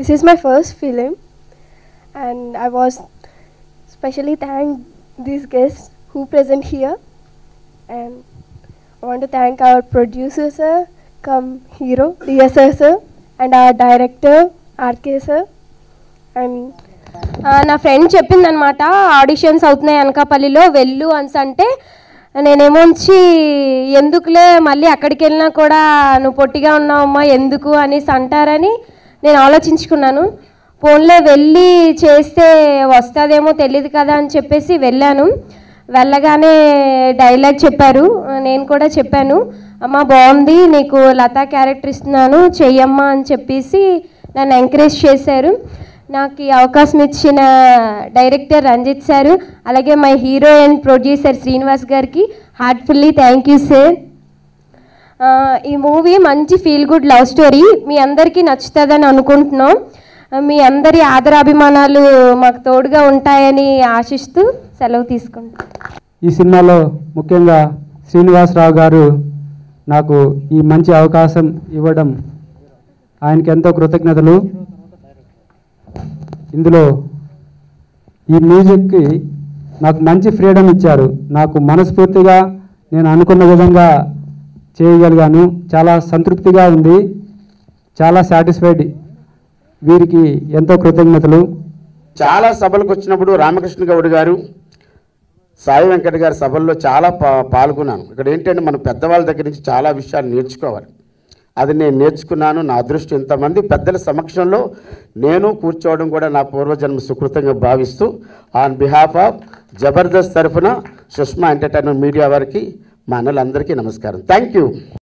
This is my first film, and I was specially thank these guests who present here, and I want to thank our producer sir, come hero DSR sir, and our director RK sir, and ఆ, నా friend చెప్పిందనమాట auditions అవుతున్నాయి అనకాపల్లిలో వెళ్ళు అని అంటే నేనేమో వచ్చి ఎందుకులే మళ్ళీ అక్కడికి వెళ్ళినా కూడా నువ్వు పొట్టిగా ఉన్నావమ్మా ఎందుకు అనేసి అంటారని నేను ఆలోచించుకున్నాను ఫోన్లో వెళ్ళి చేస్తే వస్తుందేమో తెలియదు కదా అని చెప్పేసి వెళ్ళాను వెళ్ళగానే డైలాగ్ చెప్పారు నేను కూడా చెప్పాను అమ్మ బాగుంది నీకు లతా క్యారెక్టర్ ఇస్తున్నాను చెయ్యమ్మా అని చెప్పేసి నన్ను ఎంకరేజ్ చేశారు నాకు ఈ అవకాశం ఇచ్చిన డైరెక్టర్ రంజిత్ సారు అలాగే my hero and producer Srinivas గారికి హార్ట్ఫుల్లీ థ్యాంక్ యూ సార్ ఆ, ఈ మూవీ మంచి ఫీల్ గుడ్ లవ్ స్టోరీ మీ అందరికీ నచ్చుతుందని అనుకుంటున్నాం ఆ, మీ అందరి ఆదరాభిమానాలు మాకు తోడుగా ఉంటాయని ఆశిస్తూ సెలవు తీసుకుంటాం ఈ సినిమాలో ముఖ్యంగా శ్రీనివాసరావు గారు నాకు ఈ మంచి అవకాశం ఇవ్వడం ఆయనకి ఎంతో కృతజ్ఞతలు ఇందులో ఈ మ్యూజిక్కి నాకు మంచి ఫ్రీడమ్ ఇచ్చారు నాకు మనస్ఫూర్తిగా నేను అనుకున్న విధంగా చేయగలిగాను చాలా సంతృప్తిగా ఉంది చాలా సాటిస్ఫైడ్ వీరికి ఎంతో కృతజ్ఞతలు చాలా సభలకు వచ్చినప్పుడు రామకృష్ణ గౌడ్ గారు సాయి వెంకట గారి సభల్లో చాలా పా పాల్గొన్నాను ఇక్కడ ఏంటంటే మన పెద్దవాళ్ళ దగ్గర నుంచి చాలా విషయాలు నేర్చుకోవాలి అది నేను నేర్చుకున్నాను నా అదృష్టం ఇంతమంది పెద్దల సమక్షంలో నేను కూర్చోవడం కూడా నా పూర్వజన్మ సుకృతంగా భావిస్తూ ఆన్ బిహాఫ్ ఆఫ్ జబర్దస్త్ తరఫున సుష్మా ఎంటర్టైన్మెంట్ మీడియా వారికి మా అన్నలందరికీ నమస్కారం థ్యాంక్ యూ